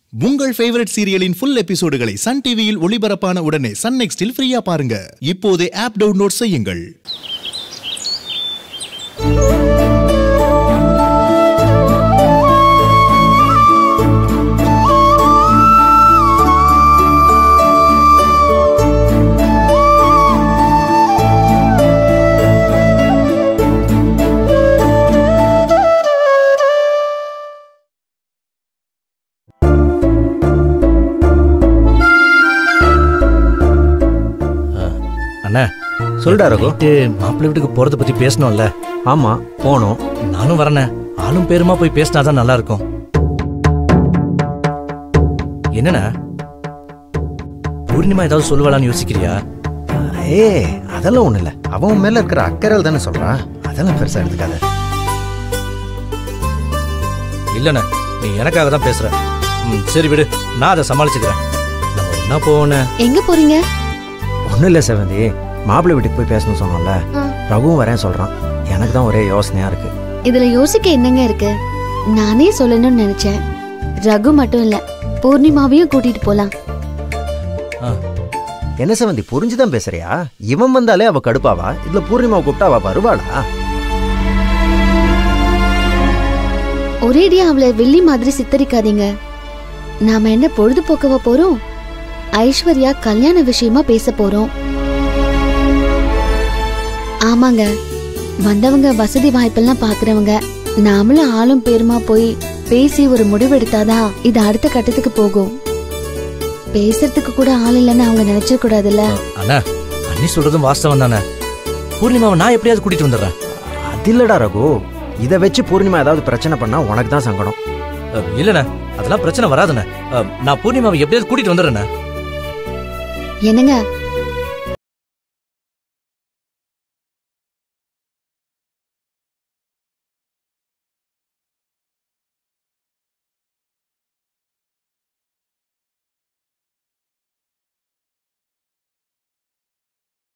உங்கள் ஃபேவரட் சீரியலின் ஃபுல் எபிசோடுகளை சன் டிவியில் ஒளிபரப்பான உடனே சன் நெக்ஸ்டில் ஃப்ரீயா பாருங்க இப்போதே ஆப் டவுன்லோட் செய்யுங்கள் அண்ணா சொல்டா ரகு நைட்டு மாப்பிள்ளை வீட்டுக்கு போறத பத்தி பேசணும்ல ஆமா போனோம் நானும் வரேனே ஆளும் பேருமா போய் பேசினாதான் நல்லா இருக்கும் என்னண்ணா பூர்ணிமா ஏதாவது சொல்லுவாளான்னு யோசிக்கிறியா ஏ அதெல்லாம் ஒண்ணு இல்ல அவன் மேல இருக்கிற அக்கறையில் தானே சொல்றான் அதெல்லாம் பெருசா எடுத்துக்காத இல்லண்ணே நீ எனக்காக தான் பேசுற ம், சரி விடு நான் அதை சமாளிச்சுக்கிறேன் நம்ம என்ன போவோன்னு எங்க போறீங்க ஒண்ணும் இல்ல செவந்தி மாப்பிள்ளை வீட்டுக்கு போய் பேசணும்னு சொன்னோம்ல ஆ. ரகுவும் வரேன் சொல்றான் எனக்கு தான் ஒரே யோசனையா இருக்கு இதுல யோசிக்க என்னங்க இருக்கு நானே சொல்லணும்னு நினைச்சேன் ரகு மட்டும் இல்ல பூர்ணிமாவையும் கூட்டிட்டு போலாம் என்ன செவந்தி புரிஞ்சுதான் பேசுறியா இவன் வந்தாலே அவ கடுப்பாவா இதுல பூர்ணிமாவை கூப்பிட்டா அவ வருவாளா ஒரேடியா அவளை வெள்ளி மாதிரி சித்தரிக்காதீங்க நாம என்ன பொழுதுபோக்கவா போறோம் ஐஸ்வர்யா கல்யாண விஷயமா பேச போறோம் ஆமாங்க வந்தவங்க வசதி வாய்ப்பெல்லாம் பாக்குறவங்க நாமளும் ஆளும் பேருமா போய் பேசி ஒரு முடிவெடுத்தாதான் இது அடுத்த கட்டத்துக்கு போகும் பேசுறதுக்கு கூட ஆள் இல்லைன்னு அவங்க நினைச்ச கூடாதுல்ல அண்ணா அண்ணி சொல்றதும் வாஸ்தவம் தானே பூர்ணிமாவை நான் எப்படியாவது கூட்டிட்டு வந்துடுறேன் அது இல்லடா ரகு இதை வச்சு பூர்ணிமா ஏதாவது பிரச்சனை பண்ணா உனக்கு தான் சங்கடம் அ, இல்லண்ணே அதெல்லாம் பிரச்சனை வராதுண்ணே அ, நான் பூர்ணிமாவை எப்படியாவது கூட்டிட்டு வந்துடுறேண்ணே என்னங்க